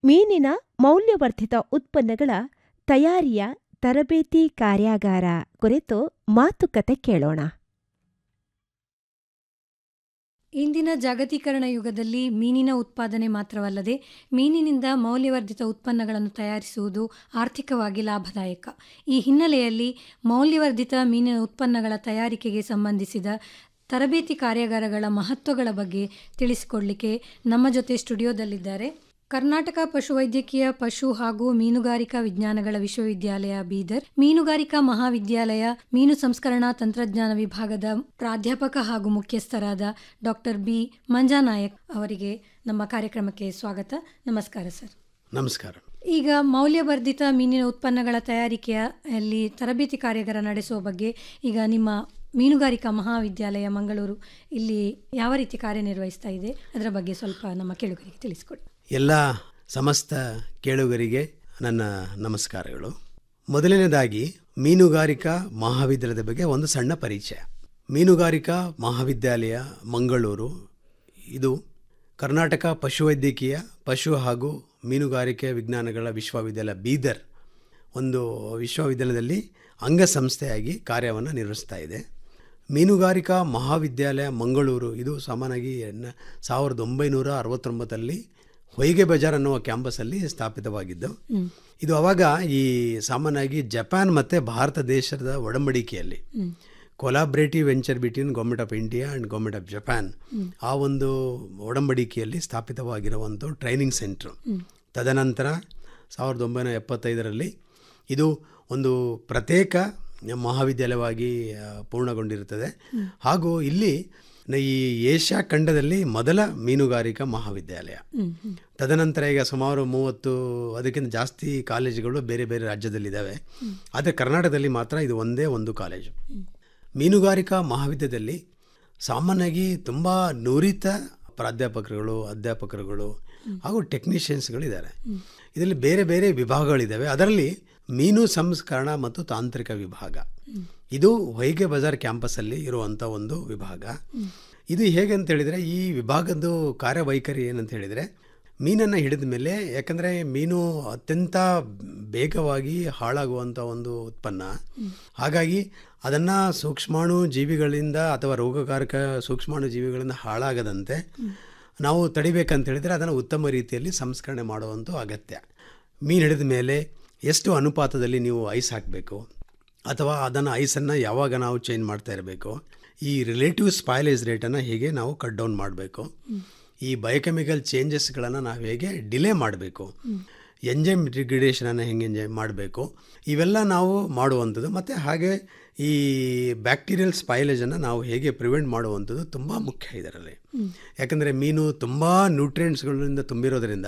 ಮೀನಿನ ಮೌಲ್ಯವರ್ಧಿತ ಉತ್ಪನ್ನಗಳ ತಯಾರಿಯ ತರಬೇತಿ ಕಾರ್ಯಾಗಾರ ಕುರಿತು ಮಾತುಕತೆ ಕೇಳೋಣ ಇಂದಿನ ಜಾಗತೀಕರಣ ಯುಗದಲ್ಲಿ ಮೀನಿನ ಉತ್ಪಾದನೆ ಮಾತ್ರವಲ್ಲದೆ ಮೀನಿನಿಂದ ಮೌಲ್ಯವರ್ಧಿತ ಉತ್ಪನ್ನಗಳನ್ನು ತಯಾರಿಸುವುದು ಆರ್ಥಿಕವಾಗಿ ಲಾಭದಾಯಕ ಈ ಹಿನ್ನೆಲೆಯಲ್ಲಿ ಮೌಲ್ಯವರ್ಧಿತ ಮೀನಿನ ಉತ್ಪನ್ನಗಳ ತಯಾರಿಕೆಗೆ ಸಂಬಂಧಿಸಿದ ತರಬೇತಿ ಕಾರ್ಯಾಗಾರಗಳ ಮಹತ್ವಗಳ ಬಗ್ಗೆ ತಿಳಿಸಿಕೊಡಲಿಕ್ಕೆ ನಮ್ಮ ಜೊತೆ ಸ್ಟುಡಿಯೋದಲ್ಲಿದ್ದಾರೆ ಕರ್ನಾಟಕ ಪಶುವೈದ್ಯಕೀಯ ಪಶು ಹಾಗೂ ಮೀನುಗಾರಿಕಾ ವಿಜ್ಞಾನಗಳ ವಿಶ್ವವಿದ್ಯಾಲಯ ಬೀದರ್ ಮೀನುಗಾರಿಕಾ ಮಹಾವಿದ್ಯಾಲಯ ಮೀನು ಸಂಸ್ಕರಣಾ ತಂತ್ರಜ್ಞಾನ ವಿಭಾಗದ ಪ್ರಾಧ್ಯಾಪಕ ಹಾಗೂ ಮುಖ್ಯಸ್ಥರಾದ ಡಾಕ್ಟರ್ ಬಿ ಮಂಜಾನಾಯಕ್ ಅವರಿಗೆ ನಮ್ಮ ಕಾರ್ಯಕ್ರಮಕ್ಕೆ ಸ್ವಾಗತ ನಮಸ್ಕಾರ ಸರ್ ನಮಸ್ಕಾರ ಈಗ ಮೌಲ್ಯವರ್ಧಿತ ಮೀನಿನ ಉತ್ಪನ್ನಗಳ ತಯಾರಿಕೆಯಲ್ಲಿ ತರಬೇತಿ ಕಾರ್ಯಾಗಾರ ನಡೆಸುವ ಬಗ್ಗೆ ಈಗ ನಿಮ್ಮ ಮೀನುಗಾರಿಕಾ ಮಹಾವಿದ್ಯಾಲಯ ಮಂಗಳೂರು ಇಲ್ಲಿ ಯಾವ ರೀತಿ ಕಾರ್ಯನಿರ್ವಹಿಸ್ತಾ ಇದೆ ಅದರ ಬಗ್ಗೆ ಸ್ವಲ್ಪ ನಮ್ಮ ಕೇಳುಗರಿಗೆ ತಿಳಿಸಿಕೊಡಿ ಎಲ್ಲ ಸಮಸ್ತ ಕೇಳುಗರಿಗೆ ನನ್ನ ನಮಸ್ಕಾರಗಳು ಮೊದಲನೇದಾಗಿ ಮೀನುಗಾರಿಕಾ ಮಹಾವಿದ್ಯಾಲಯದ ಬಗ್ಗೆ ಒಂದು ಸಣ್ಣ ಪರಿಚಯ ಮೀನುಗಾರಿಕಾ ಮಹಾವಿದ್ಯಾಲಯ ಮಂಗಳೂರು ಇದು ಕರ್ನಾಟಕ ಪಶುವೈದ್ಯಕೀಯ ಪಶು ಹಾಗೂ ಮೀನುಗಾರಿಕೆ ವಿಜ್ಞಾನಗಳ ವಿಶ್ವವಿದ್ಯಾಲಯ ಬೀದರ್ ಒಂದು ವಿಶ್ವವಿದ್ಯಾಲಯದಲ್ಲಿ ಅಂಗಸಂಸ್ಥೆಯಾಗಿ ಕಾರ್ಯವನ್ನು ನಿರ್ವಹಿಸ್ತಾ ಇದೆ ಮೀನುಗಾರಿಕಾ ಮಹಾವಿದ್ಯಾಲಯ ಮಂಗಳೂರು ಇದು ಸಾಮಾನ್ಯವಾಗಿ ಎನ್ನ- ಸಾವಿರದ ಒಂಬೈನೂರ ಅರವತ್ತೊಂಬತ್ತರಲ್ಲಿ ಹೊಯ್ಗೆ ಬಜಾರ್ ಅನ್ನುವ ಕ್ಯಾಂಪಸ್ಸಲ್ಲಿ ಸ್ಥಾಪಿತವಾಗಿದ್ದು ಇದು ಅವಾಗ ಈ ಸಾಮಾನ್ಯವಾಗಿ ಜಪಾನ್ ಮತ್ತು ಭಾರತ ದೇಶದ ಒಡಂಬಡಿಕೆಯಲ್ಲಿ collaborative venture between government of India and government of Japan ಆ ಒಂದು ಒಡಂಬಡಿಕೆಯಲ್ಲಿ ಸ್ಥಾಪಿತವಾಗಿರುವಂಥ ಟ್ರೈನಿಂಗ್ ಸೆಂಟ್ರು ತದನಂತರ ಸಾವಿರದ ಒಂಬೈನೂರ ಎಪ್ಪತ್ತೈದರಲ್ಲಿ ಇದು ಒಂದು ಪ್ರತ್ಯೇಕ ಮಹಾವಿದ್ಯಾಲಯವಾಗಿ ಆ, ಪೂರ್ಣಗೊಂಡಿರುತ್ತದೆ ಹಾಗೂ ಇಲ್ಲಿ ನ- ಈ ಏಷ್ಯಾ ಖಂಡದಲ್ಲಿ ಮೊದಲ ಮೀನುಗಾರಿಕಾ ಮಹಾವಿದ್ಯಾಲಯ ತದನಂತರ ಈಗ ಸುಮಾರು ಮೂವತ್ತು ಅದಕ್ಕಿಂತ ಜಾಸ್ತಿ ಕಾಲೇಜುಗಳು ಬೇರೆ ಬೇರೆ ರಾಜ್ಯದಲ್ಲಿದ್ದಾವೆ ಆದರೆ ಕರ್ನಾಟಕದಲ್ಲಿ ಮಾತ್ರ ಇದು ಒಂದೇ ಒಂದು ಕಾಲೇಜು ಮೀನುಗಾರಿಕಾ ಮಹಾವಿದ್ಯಾಲಯದಲ್ಲಿ ಸಾಮಾನ್ಯವಾಗಿ ತುಂಬ ನುರಿತ ಪ್ರಾಧ್ಯಾಪಕರುಗಳು ಅಧ್ಯಾಪಕರುಗಳು ಹಾಗೂ ಟೆಕ್ನಿಷಿಯನ್ಸ್ಗಳಿದ್ದಾರೆ ಇದರಲ್ಲಿ ಬೇರೆ ಬೇರೆ ವಿಭಾಗಗಳಿದ್ದಾವೆ ಅದರಲ್ಲಿ ಮೀನು ಸಂಸ್ಕರಣ ಮತ್ತು ತಾಂತ್ರಿಕ ವಿಭಾಗ ಇದು ಹೊಯ್ಗೆ ಬಜಾರ್ ಕ್ಯಾಂಪಸ್ಸಲ್ಲಿ ಇರುವಂಥ ಒಂದು ವಿಭಾಗ ಇದು ಹೇಗೆ ಅಂತ ಹೇಳಿದರೆ ಈ ವಿಭಾಗದ ಕಾರ್ಯವೈಖರಿ ಏನಂತ ಹೇಳಿದರೆ ಮೀನನ್ನು ಹಿಡಿದ ಮೇಲೆ ಯಾಕಂದರೆ ಮೀನು ಅತ್ಯಂತ ಬೇಗವಾಗಿ ಹಾಳಾಗುವಂಥ ಒಂದು ಉತ್ಪನ್ನ ಹಾಗಾಗಿ ಅದನ್ನು ಸೂಕ್ಷ್ಮಾಣು ಜೀವಿಗಳಿಂದ ಅಥವಾ ರೋಗಕಾರಕ ಸೂಕ್ಷ್ಮಾಣು ಜೀವಿಗಳಿಂದ ಹಾಳಾಗದಂತೆ ನಾವು ತಡಿಬೇಕಂತ ಹೇಳಿದರೆ ಅದನ್ನು ಉತ್ತಮ ರೀತಿಯಲ್ಲಿ ಸಂಸ್ಕರಣೆ ಮಾಡುವಂಥ ಅಗತ್ಯ ಮೀನು ಹಿಡಿದ ಮೇಲೆ ಎಷ್ಟು ಅನುಪಾತದಲ್ಲಿ ನೀವು ಐಸ್ ಹಾಕಬೇಕು ಅಥವಾ ಅದನ್ನು ಐಸನ್ನು ಯಾವಾಗ ನಾವು ಚೇಂಜ್ ಮಾಡ್ತಾ ಇರಬೇಕು ಈ ರಿಲೇಟಿವ್ ಸ್ಪಾಯ್ಲೇಜ್ ರೇಟನ್ನು ಹೇಗೆ ನಾವು ಕಟ್ ಡೌನ್ ಮಾಡಬೇಕು ಈ ಬಯೋಕೆಮಿಕಲ್ ಚೇಂಜಸ್ಗಳನ್ನು ನಾವು ಹೇಗೆ ಡಿಲೇ ಮಾಡಬೇಕು ಎಂಜೈಮ್ ಡಿಗ್ರಿಡೇಷನನ್ನು ಹೆಂಗೆ ಎಂಜಾಯ್ ಮಾಡಬೇಕು ಇವೆಲ್ಲ ನಾವು ಮಾಡುವಂಥದ್ದು ಮತ್ತು ಹಾಗೆ ಈ ಬ್ಯಾಕ್ಟೀರಿಯಲ್ ಸ್ಪೈಲೇಜನ್ನು ನಾವು ಹೇಗೆ ಪ್ರಿವೆಂಟ್ ಮಾಡುವಂಥದ್ದು ತುಂಬ ಮುಖ್ಯ ಇದರಲ್ಲಿ ಯಾಕಂದರೆ ಮೀನು ತುಂಬ ನ್ಯೂಟ್ರಿಯೆಂಟ್ಸ್ಗಳಿಂದ ತುಂಬಿರೋದ್ರಿಂದ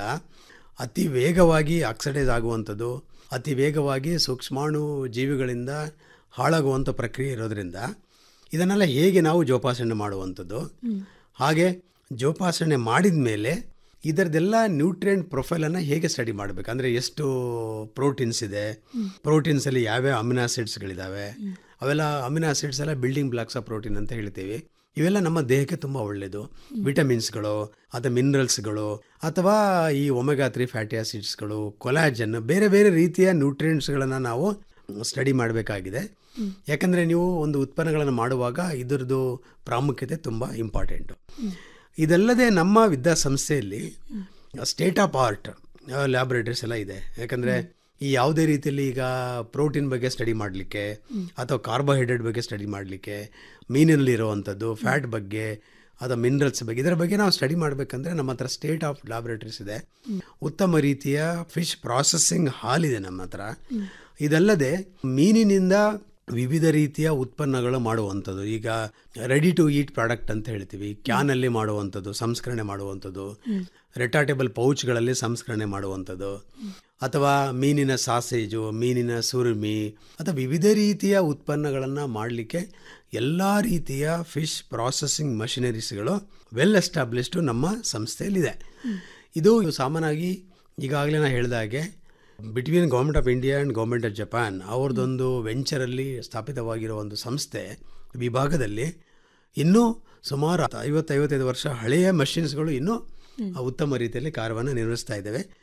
ಅತಿ ವೇಗವಾಗಿ ಆಕ್ಸಿಡೈಸ್ ಆಗುವಂಥದ್ದು ಅತಿ ವೇಗವಾಗಿ ಸೂಕ್ಷ್ಮಾಣು ಜೀವಿಗಳಿಂದ ಹಾಳಾಗುವಂಥ ಪ್ರಕ್ರಿಯೆ ಇರೋದ್ರಿಂದ ಇದನ್ನೆಲ್ಲ ಹೇಗೆ ನಾವು ಜೋಪಾಸನೆ ಮಾಡುವಂಥದ್ದು ಹಾಗೆ ಜೋಪಾಸನೆ ಮಾಡಿದ ಮೇಲೆ ಇದರದೆಲ್ಲ ನ್ಯೂಟ್ರಿಯೆಂಟ್ ಪ್ರೊಫೈಲನ್ನು ಹೇಗೆ ಸ್ಟಡಿ ಮಾಡಬೇಕು ಅಂದರೆ ಎಷ್ಟು ಪ್ರೋಟೀನ್ಸ್ ಇದೆ ಪ್ರೋಟೀನ್ಸಲ್ಲಿ ಯಾವ್ಯಾವ ಅಮಿನಾಸಿಡ್ಸ್ಗಳಿದ್ದಾವೆ ಅವೆಲ್ಲ ಅಮಿನಾಸಿಡ್ಸ್ ಎಲ್ಲ ಬಿಲ್ಡಿಂಗ್ ಬ್ಲಾಕ್ಸ್ ಆಫ್ ಪ್ರೋಟೀನ್ ಅಂತ ಹೇಳ್ತೀವಿ ಇವೆಲ್ಲ ನಮ್ಮ ದೇಹಕ್ಕೆ ತುಂಬ ಒಳ್ಳೆಯದು ವಿಟಮಿನ್ಸ್ಗಳು ಅಥವಾ ಮಿನರಲ್ಸ್ಗಳು ಅಥವಾ ಈ ಒಮೆಗಾ ತ್ರೀ ಫ್ಯಾಟಿ ಆಸಿಡ್ಸ್ಗಳು ಕೊಲಾಜನ್ ಬೇರೆ ಬೇರೆ ರೀತಿಯ ನ್ಯೂಟ್ರಿಯೆಂಟ್ಸ್ಗಳನ್ನು ನಾವು ಸ್ಟಡಿ ಮಾಡಬೇಕಾಗಿದೆ ಯಾಕಂದರೆ ನೀವು ಒಂದು ಉತ್ಪನ್ನಗಳನ್ನು ಮಾಡುವಾಗ ಇದರದ್ದು ಪ್ರಾಮುಖ್ಯತೆ ತುಂಬ ಇಂಪಾರ್ಟೆಂಟು ಇದಲ್ಲದೆ ನಮ್ಮ ವಿದ್ಯಾಸಂಸ್ಥೆಯಲ್ಲಿ ಸ್ಟೇಟ್ ಆಫ್ ಆರ್ಟ್ ಲ್ಯಾಬೊರೇಟರೀಸ್ ಎಲ್ಲ ಇದೆ ಯಾಕಂದರೆ ಈ ಯಾವುದೇ ರೀತಿಯಲ್ಲಿ ಈಗ ಪ್ರೋಟೀನ್ ಬಗ್ಗೆ ಸ್ಟಡಿ ಮಾಡಲಿಕ್ಕೆ ಅಥವಾ ಕಾರ್ಬೋಹೈಡ್ರೇಟ್ ಬಗ್ಗೆ ಸ್ಟಡಿ ಮಾಡಲಿಕ್ಕೆ ಮೀನಿನಲ್ಲಿರುವಂಥದ್ದು ಫ್ಯಾಟ್ ಬಗ್ಗೆ ಅಥವಾ ಮಿನರಲ್ಸ್ ಬಗ್ಗೆ ಇದರ ಬಗ್ಗೆ ನಾವು ಸ್ಟಡಿ ಮಾಡಬೇಕಂದ್ರೆ ನಮ್ಮ ಹತ್ರ ಸ್ಟೇಟ್ ಆಫ್ ಲ್ಯಾಬೊರೇಟರೀಸ್ ಇದೆ ಉತ್ತಮ ರೀತಿಯ ಫಿಶ್ ಪ್ರಾಸೆಸಿಂಗ್ ಹಾಲ್ ಇದೆ ನಮ್ಮ ಹತ್ರ ಇದಲ್ಲದೆ ಮೀನಿನಿಂದ ವಿವಿಧ ರೀತಿಯ ಉತ್ಪನ್ನಗಳು ಮಾಡುವಂಥದ್ದು ಈಗ ರೆಡಿ ಟು ಈಟ್ ಪ್ರಾಡಕ್ಟ್ ಅಂತ ಹೇಳ್ತೀವಿ ಕ್ಯಾನಲ್ಲಿ ಮಾಡುವಂಥದ್ದು ಸಂಸ್ಕರಣೆ ಮಾಡುವಂಥದ್ದು ರೆಟಾಟೇಬಲ್ ಪೌಚ್ಗಳಲ್ಲಿ ಸಂಸ್ಕರಣೆ ಮಾಡುವಂಥದ್ದು ಅಥವಾ ಮೀನಿನ ಸಾಸೇಜು ಮೀನಿನ ಸುರುಮಿ ಅಥವಾ ವಿವಿಧ ರೀತಿಯ ಉತ್ಪನ್ನಗಳನ್ನು ಮಾಡಲಿಕ್ಕೆ ಎಲ್ಲ ರೀತಿಯ ಫಿಶ್ ಪ್ರಾಸೆಸಿಂಗ್ ಮಷಿನರೀಸ್ಗಳು ವೆಲ್ ಎಸ್ಟಾಬ್ಲಿಷ್ಡು ನಮ್ಮ ಸಂಸ್ಥೆಯಲ್ಲಿದೆ ಇದು ಸಾಮಾನ್ಯವಾಗಿ ಈಗಾಗಲೇ ನಾನು ಹೇಳಿದ ಹಾಗೆ between government of India and government of Japan ಅವ್ರದ್ದೊಂದು ವೆಂಚರಲ್ಲಿ ಸ್ಥಾಪಿತವಾಗಿರೋ ಒಂದು ಸಂಸ್ಥೆ ವಿಭಾಗದಲ್ಲಿ ಇನ್ನೂ ಸುಮಾರು ಐವತ್ತೈವತ್ತೈದು ವರ್ಷ ಹಳೆಯ ಮಷಿನ್ಸ್ಗಳು ಇನ್ನೂ ಉತ್ತಮ ರೀತಿಯಲ್ಲಿ ಕಾರ್ಯವನ್ನು ನಿರ್ವಹಿಸ್ತಾ ಇದ್ದಾವೆ